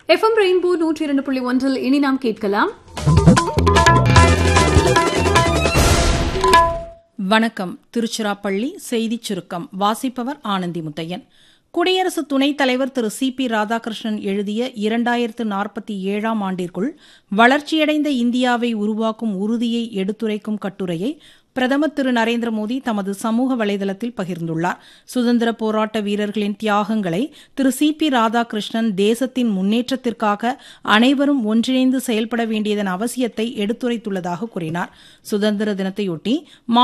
FM rainbow நூற்றி இரண்டு புள்ளி ஒன்றில் இனி நாம் கேட்கலாம் வணக்கம் திருச்சிராப்பள்ளி செய்திச் சுருக்கம் வாசிப்பவர் ஆனந்தி முத்தையன் குடியரசு துணைத் தலைவர் திரு சி பி ராதாகிருஷ்ணன் எழுதிய இரண்டாயிரத்து நாற்பத்தி ஏழாம் ஆண்டிற்குள் வளர்ச்சியடைந்த இந்தியாவை உருவாக்கும் உறுதியை எடுத்துரைக்கும் கட்டுரையை பிரதமர் திரு நரேந்திர மோடி தமது சமூக வலைதளத்தில் பகிர்ந்துள்ளார் சுதந்திர போராட்ட வீரர்களின் தியாகங்களை திரு சி பி ராதாகிருஷ்ணன் தேசத்தின் முன்னேற்றத்திற்காக அனைவரும் ஒன்றிணைந்து செயல்பட வேண்டியதன் அவசியத்தை எடுத்துரைத்துள்ளதாக கூறினார் சுதந்திர தினத்தையொட்டி